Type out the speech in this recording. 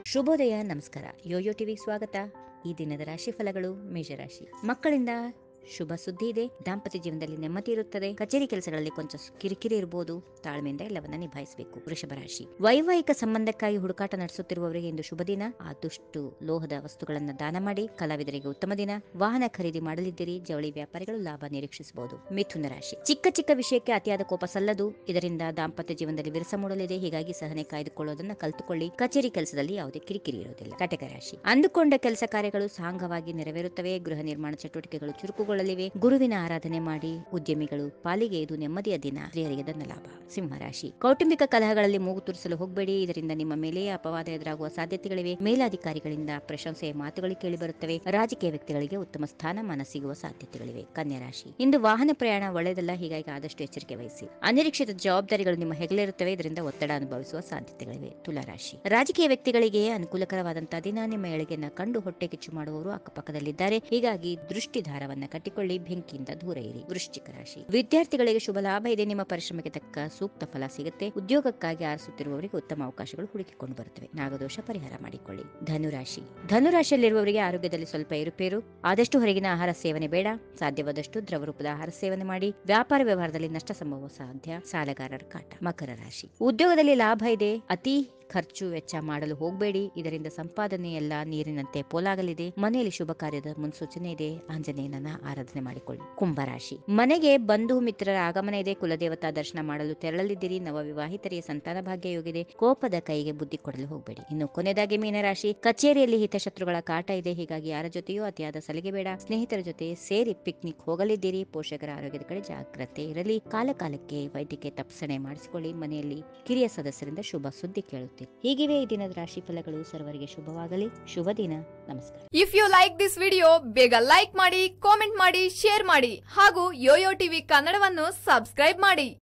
ಶುಭೋದಯ ನಮಸ್ಕಾರ Yoyo TV ಸ್ವಾಗತ ಈ ದಿನದ ರಾಶಿ ಫಲಗಳು ಮೇಷರಾಶಿ ಮಕ್ಕಳಿಂದ ಶುಭ ಸುದ್ದಿ ಇದೆ ದಾಂಪತ್ಯ ಜೀವನದಲ್ಲಿ ನೆಮ್ಮದಿ ಇರುತ್ತದೆ ಕಚೇರಿ ಕೆಲಸಗಳಲ್ಲಿ ಕೊಂಚ ಕಿರಿಕಿರಿ ಇರಬಹುದು ತಾಳ್ಮೆಯಿಂದ ಎಲ್ಲವನ್ನ ನಿಭಾಯಿಸಬೇಕು ವೃಷಭ ರಾಶಿ ವೈವಾಹಿಕ ಸಂಬಂಧಕ್ಕಾಗಿ ಹುಡುಕಾಟ ನಡೆಸುತ್ತಿರುವವರಿಗೆ ಇಂದು ಶುಭ ದಿನ ಆದಷ್ಟು ಲೋಹದ ವಸ್ತುಗಳನ್ನು ದಾನ ಮಾಡಿ ಕಲಾವಿದರಿಗೆ ಉತ್ತಮ ದಿನ ವಾಹನ ಖರೀದಿ ಮಾಡಲಿದ್ದೀರಿ ಜವಳಿ ವ್ಯಾಪಾರಿಗಳು ಲಾಭ ನಿರೀಕ್ಷಿಸಬಹುದು ಮಿಥುನ ರಾಶಿ ಚಿಕ್ಕ ಚಿಕ್ಕ ವಿಷಯಕ್ಕೆ ಅತಿಯಾದ ಕೋಪ ಸಲ್ಲದು ಇದರಿಂದ ದಾಂಪತ್ಯ ಜೀವನದಲ್ಲಿ ವಿರಸ ಮೂಡಲಿದೆ ಹೀಗಾಗಿ ಸಹನೆ ಕಾಯ್ದುಕೊಳ್ಳೋದನ್ನ ಕಲ್ತುಕೊಳ್ಳಿ ಕಚೇರಿ ಕೆಲಸದಲ್ಲಿ ಯಾವುದೇ ಕಿರಿಕಿರಿ ಇರುವುದಿಲ್ಲ ಕಟಕ ರಾಶಿ ಅಂದುಕೊಂಡ ಕೆಲಸ ಕಾರ್ಯಗಳು ಸಾಂಗವಾಗಿ ನೆರವೇರುತ್ತವೆ ಗೃಹ ನಿರ್ಮಾಣ ಚಟುವಟಿಕೆಗಳು ಚುರುಕುಗೊಳ್ಳಲಿವೆ ಗುರುವಿನ ಆರಾಧನೆ ಮಾಡಿ ಉದ್ಯಮಿಗಳು ಪಾಲಿಗೆ ಇದು ನೆಮ್ಮದಿಯ ದಿನ ಸ್ತ್ರೀಯರಿಗೆ ಧನ ಲಾಭ ಸಿಂಹರಾಶಿ ಕೌಟುಂಬಿಕ ಕಲಹಗಳಲ್ಲಿ ಮೂಗು ತುರಿಸಲು ಹೋಗಬೇಡಿ ಇದರಿಂದ ನಿಮ್ಮ ಮೇಲೆಯೇ ಅಪವಾದ ಎದುರಾಗುವ ಸಾಧ್ಯತೆಗಳಿವೆ ಮೇಲಾಧಿಕಾರಿಗಳಿಂದ ಪ್ರಶಂಸೆಯ ಮಾತುಗಳು ಕೇಳಿಬರುತ್ತವೆ ರಾಜಕೀಯ ವ್ಯಕ್ತಿಗಳಿಗೆ ಉತ್ತಮ ಸ್ಥಾನಮಾನ ಸಿಗುವ ಸಾಧ್ಯತೆಗಳಿವೆ ಕನ್ಯಾ ರಾಶಿ ಇಂದು ವಾಹನ ಪ್ರಯಾಣ ಒಳ್ಳೆಯದಲ್ಲ ಹೀಗಾಗಿ ಆದಷ್ಟು ಎಚ್ಚರಿಕೆ ವಹಿಸಿ ಅನಿರೀಕ್ಷಿತ ಜವಾಬ್ದಾರಿಗಳು ನಿಮ್ಮ ಹೆಗಲಿರುತ್ತವೆ ಇದರಿಂದ ಒತ್ತಡ ಅನುಭವಿಸುವ ಸಾಧ್ಯತೆಗಳಿವೆ ತುಲಾರಾಶಿ ರಾಜಕೀಯ ವ್ಯಕ್ತಿಗಳಿಗೆ ಅನುಕೂಲಕರವಾದಂತಹ ದಿನ ನಿಮ್ಮ ಏಳಿಗೆಯನ್ನ ಕಂಡು ಹೊಟ್ಟೆ ಕಿಚ್ಚು ಮಾಡುವವರು ಅಕ್ಕಪಕ್ಕದಲ್ಲಿದ್ದಾರೆ ಹೀಗಾಗಿ ದೃಷ್ಟಿಧಾರವನ್ನ ಕಟ್ಟಿಕೊಳ್ಳಿ ಬೆಂಕಿಯಿಂದ ದೂರ ಇರಿ ವೃಶ್ಚಿಕ ರಾಶಿ ವಿದ್ಯಾರ್ಥಿಗಳಿಗೆ ಶುಭ ಲಾಭ ಇದೆ ನಿಮ್ಮ ಪರಿಶ್ರಮಕ್ಕೆ ತಕ್ಕ ಸೂಕ್ತ ಫಲ ಸಿಗುತ್ತೆ ಉದ್ಯೋಗಕ್ಕಾಗಿ ಆರಿಸುತ್ತಿರುವವರಿಗೆ ಉತ್ತಮ ಅವಕಾಶಗಳು ಹುಡುಕಿಕೊಂಡು ಬರುತ್ತವೆ ನಾಗದೋಷ ಪರಿಹಾರ ಮಾಡಿಕೊಳ್ಳಿ ಧನುರಾಶಿ ಧನುರಾಶಿಯಲ್ಲಿರುವವರಿಗೆ ಆರೋಗ್ಯದಲ್ಲಿ ಸ್ವಲ್ಪ ಏರುಪೇರು ಆದಷ್ಟು ಹೊರಗಿನ ಆಹಾರ ಸೇವನೆ ಬೇಡ ಸಾಧ್ಯವಾದಷ್ಟು ದ್ರವ ರೂಪದ ಆಹಾರ ಸೇವನೆ ಮಾಡಿ ವ್ಯಾಪಾರ ವ್ಯವಹಾರದಲ್ಲಿ ನಷ್ಟ ಸಂಭವ ಸಾಧ್ಯ ಸಾಲಗಾರರ ಕಾಟ ಮಕರ ರಾಶಿ ಉದ್ಯೋಗದಲ್ಲಿ ಲಾಭ ಇದೆ ಅತಿ ಖರ್ಚು ವೆಚ್ಚ ಮಾಡಲು ಹೋಗಬೇಡಿ ಇದರಿಂದ ಸಂಪಾದನೆ ಎಲ್ಲ ನೀರಿನಂತೆ ಪೋಲಾಗಲಿದೆ ಮನೆಯಲ್ಲಿ ಶುಭ ಕಾರ್ಯದ ಮುನ್ಸೂಚನೆ ಇದೆ ಆಂಜನೇಯನನ್ನ ಆರಾಧನೆ ಮಾಡಿಕೊಳ್ಳಿ ಕುಂಭರಾಶಿ ಮನೆಗೆ ಬಂಧು ಮಿತ್ರರ ಆಗಮನ ಇದೆ ಕುಲದೇವತಾ ದರ್ಶನ ಮಾಡಲು ತೆರಳಲಿದ್ದೀರಿ ನವ ವಿವಾಹಿತರಿಗೆ ಸಂತಾನ ಭಾಗ್ಯ ಯೋಗಿದೆ ಕೋಪದ ಕೈಗೆ ಬುದ್ಧಿ ಕೊಡಲು ಹೋಗಬೇಡಿ ಇನ್ನು ಕೊನೆಯದಾಗಿ ಮೀನರಾಶಿ ಕಚೇರಿಯಲ್ಲಿ ಹಿತಶತ್ರುಗಳ ಕಾಟ ಇದೆ ಹೀಗಾಗಿ ಯಾರ ಜೊತೆಯೂ ಅತಿಯಾದ ಸಲಿಗೆ ಬೇಡ ಸ್ನೇಹಿತರ ಜೊತೆ ಸೇರಿ ಪಿಕ್ನಿಕ್ ಹೋಗಲಿದ್ದೀರಿ ಪೋಷಕರ ಆರೋಗ್ಯದ ಕಡೆ ಜಾಗ್ರತೆ ಇರಲಿ ಕಾಲ ಕಾಲಕ್ಕೆ ವೈದ್ಯಕೀಯ ತಪಾಸಣೆ ಮಾಡಿಸಿಕೊಳ್ಳಿ ಮನೆಯಲ್ಲಿ ಕಿರಿಯ ಸದಸ್ಯರಿಂದ ಶುಭ ಸುದ್ದಿ ಕೇಳುತ್ತೀರಿ ಹೀಗಿವೆ ಈ ದಿನದ ರಾಶಿ ಫಲಗಳು ಸರ್ವರಿಗೆ ಶುಭವಾಗಲಿ ಶುಭ ದಿನ ನಮಸ್ಕಾರ if you like this video ಬೇಗ ಲೈಕ್ ಮಾಡಿ ಕಾಮೆಂಟ್ ಮಾಡಿ ಶೇರ್ ಮಾಡಿ ಹಾಗೂ ಯೋಯೋ ಟಿವಿ ಕನ್ನಡವನ್ನು ಸಬ್ಸ್ಕ್ರೈಬ್ ಮಾಡಿ